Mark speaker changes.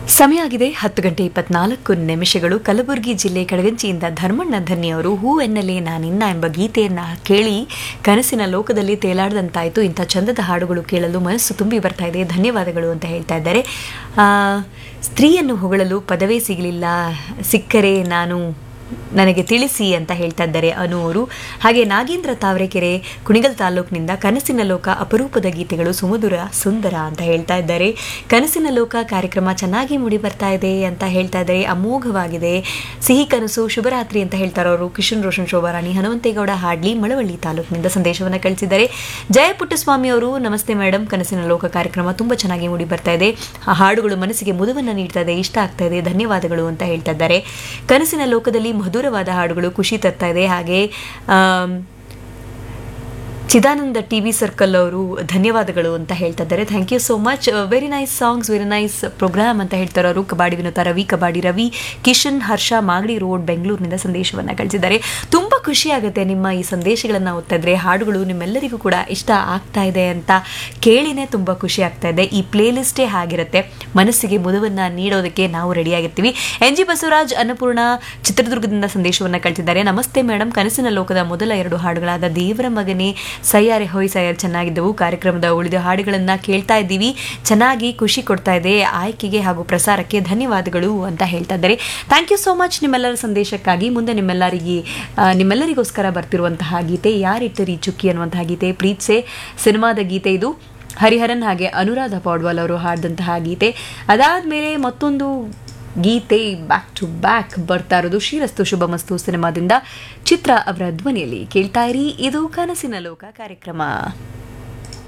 Speaker 1: ಸಮಯ ಆಗಿದೆ ಹತ್ತು ಗಂಟೆ ಇಪ್ಪತ್ನಾಲ್ಕು ನಿಮಿಷಗಳು ಕಲಬುರಗಿ ಜಿಲ್ಲೆ ಕಡಗಂಚಿಯಿಂದ ಧರ್ಮಣ್ಣ ಧನ್ಯವರು ಹೂ ಎನ್ನಲೇ ನಾನಿನ್ನ ಎಂಬ ಗೀತೆಯನ್ನು ಕೇಳಿ ಕನಸಿನ ಲೋಕದಲ್ಲಿ ತೇಲಾಡದಂತಾಯಿತು ಇಂಥ ಚಂದದ ಹಾಡುಗಳು ಕೇಳಲು ಮನಸ್ಸು ತುಂಬಿ ಬರ್ತಾ ಇದೆ ಧನ್ಯವಾದಗಳು ಅಂತ ಹೇಳ್ತಾ ಇದ್ದಾರೆ ಆ, ಸ್ತ್ರೀಯನ್ನು ಹೊಗಳಲು ಪದವೇ ಸಿಗಲಿಲ್ಲ ಸಿಕ್ಕರೆ ನಾನು ನನಗೆ ತಿಳಿಸಿ ಅಂತ ಹೇಳ್ತಾ ಇದ್ದಾರೆ ಅನು ಅವರು ಹಾಗೆ ನಾಗೇಂದ್ರ ತಾವರೆಕೆರೆ ಕುಣಿಗಲ್ ತಾಲೂಕಿನಿಂದ ಕನಸಿನ ಲೋಕ ಅಪರೂಪದ ಗೀತೆಗಳು ಸುಮಧುರ ಸುಂದರ ಅಂತ ಹೇಳ್ತಾ ಇದ್ದಾರೆ ಕನಸಿನ ಲೋಕ ಕಾರ್ಯಕ್ರಮ ಚೆನ್ನಾಗಿ ಮೂಡಿ ಬರ್ತಾ ಇದೆ ಅಂತ ಹೇಳ್ತಾ ಇದ್ದಾರೆ ಅಮೋಘವಾಗಿದೆ ಸಿಹಿ ಕನಸು ಶುಭರಾತ್ರಿ ಅಂತ ಹೇಳ್ತಾರೆ ಅವರು ಕಿಶನ್ ರೋಷನ್ ಶೋಭಾರಾಣಿ ಹನುಮಂತೇಗೌಡ ಹಾಡ್ಲಿ ಮಳವಳ್ಳಿ ತಾಲೂಕಿನಿಂದ ಸಂದೇಶವನ್ನು ಕಳಿಸಿದ್ದಾರೆ ಜಯ ಪುಟ್ಟಸ್ವಾಮಿ ಅವರು ನಮಸ್ತೆ ಮೇಡಮ್ ಕನಸಿನ ಲೋಕ ಕಾರ್ಯಕ್ರಮ ತುಂಬ ಚೆನ್ನಾಗಿ ಮೂಡಿ ಬರ್ತಾ ಇದೆ ಆ ಹಾಡುಗಳು ಮನಸ್ಸಿಗೆ ಮುದವನ್ನು ನೀಡ್ತಾ ಇದೆ ಇಷ್ಟ ಆಗ್ತಾ ಇದೆ ಧನ್ಯವಾದಗಳು ಅಂತ ಹೇಳ್ತಾ ಇದ್ದಾರೆ ಕನಸಿನ ಲೋಕದಲ್ಲಿ ಮಧುರವಾದ ಹಾಡುಗಳು ಖುಷಿ ತರ್ತಾ ಇದೆ ಹಾಗೆ ಆಮ್, ಚಿದಾನಂದ ಟಿ ವಿ ಸರ್ಕಲ್ ಅವರು ಧನ್ಯವಾದಗಳು ಅಂತ ಹೇಳ್ತಾ ಇದ್ದಾರೆ thank you so much very nice songs very nice programme ಅಂತ ಹೇಳ್ತಾರೆ ಅವರು ಕಬಾಡಿ ವಿನೋದ ರವಿ ಕಬಾಡಿ ರವಿ ಕಿಶನ್ ಹರ್ಷ ಮಾಗಡಿ ರೋಡ್ ಬೆಂಗಳೂರಿನಿಂದ ಸಂದೇಶವನ್ನು ಕಳಿಸಿದ್ದಾರೆ ತುಂಬ ಖುಷಿ ಆಗುತ್ತೆ ನಿಮ್ಮ ಈ ಸಂದೇಶಗಳನ್ನು ಓದ್ತಾ ಇದ್ರೆ ಹಾಡುಗಳು ನಿಮ್ಮೆಲ್ಲರಿಗೂ ಕೂಡ ಇಷ್ಟ ಆಗ್ತಾ ಇದೆ ಅಂತ ಕೇಳಿನೇ ತುಂಬ ಖುಷಿ ಆಗ್ತಾ ಇದೆ ಈ ಪ್ಲೇ ಲಿಸ್ಟೇ ಆಗಿರುತ್ತೆ ಮನಸ್ಸಿಗೆ ಮುದವನ್ನು ನೀಡೋದಕ್ಕೆ ನಾವು ರೆಡಿಯಾಗಿರ್ತೀವಿ ಎನ್ ಜಿ ಬಸವರಾಜ್ ಅನ್ನಪೂರ್ಣ ಚಿತ್ರದುರ್ಗದಿಂದ ಸಂದೇಶವನ್ನು ಕಳಿಸಿದ್ದಾರೆ ನಮಸ್ತೆ ಮೇಡಮ್ ಕನಸಿನ ಲೋಕದ ಮೊದಲ ಎರಡು ಹಾಡುಗಳಾದ ದೇವರ ಮಗನೇ ಸಯ್ಯಾರೆ ಹೊಯ್ ಸಯ್ಯಾರ್ ಚೆನ್ನಾಗಿದ್ದವು ಕಾರ್ಯಕ್ರಮದ ಉಳಿದ ಹಾಡುಗಳನ್ನು ಕೇಳ್ತಾ ಇದ್ದೀವಿ ಚೆನ್ನಾಗಿ ಖುಷಿ ಕೊಡ್ತಾ ಇದೆ ಆಯ್ಕೆಗೆ ಹಾಗೂ ಪ್ರಸಾರಕ್ಕೆ ಧನ್ಯವಾದಗಳು ಅಂತ ಹೇಳ್ತಾ ಇದ್ದಾರೆ ಥ್ಯಾಂಕ್ ಯು ಸೋ ಮಚ್ ನಿಮ್ಮೆಲ್ಲರ ಸಂದೇಶಕ್ಕಾಗಿ ಮುಂದೆ ನಿಮ್ಮೆಲ್ಲರಿಗೆ ಆ, ನಿಮ್ಮೆಲ್ಲರಿಗೋಸ್ಕರ ಬರ್ತಿರುವಂತಹ ಗೀತೆ ಯಾರಿಟ್ಟರಿ ಚುಕ್ಕಿ ಅನ್ನುವಂತಹ ಗೀತೆ ಪ್ರೀತ್ಸೆ ಸಿನಿಮಾದ ಗೀತೆ ಇದು ಹರಿಹರನ್ ಹಾಗೆ ಅನುರಾಧ ಪೌಡ್ವಾಲ್ ಅವರು ಹಾಡಿದಂತಹ ಗೀತೆ ಅದಾದಮೇಲೆ ಮತ್ತೊಂದು ಗೀತೆ ಬ್ಯಾಕ್ ಟು ಬ್ಯಾಕ್ ಬರ್ತಾ ಇರೋದು ಶ್ರೀರಸ್ತು ಶುಭಮಸ್ತು ಸಿನಿಮಾದಿಂದ ಚಿತ್ರ ಅವರ ಧ್ವನಿಯಲ್ಲಿ ಕೇಳ್ತಾ ಇರಿ ಇದು ಕನಸಿನ ಲೋಕ ಕಾರ್ಯಕ್ರಮ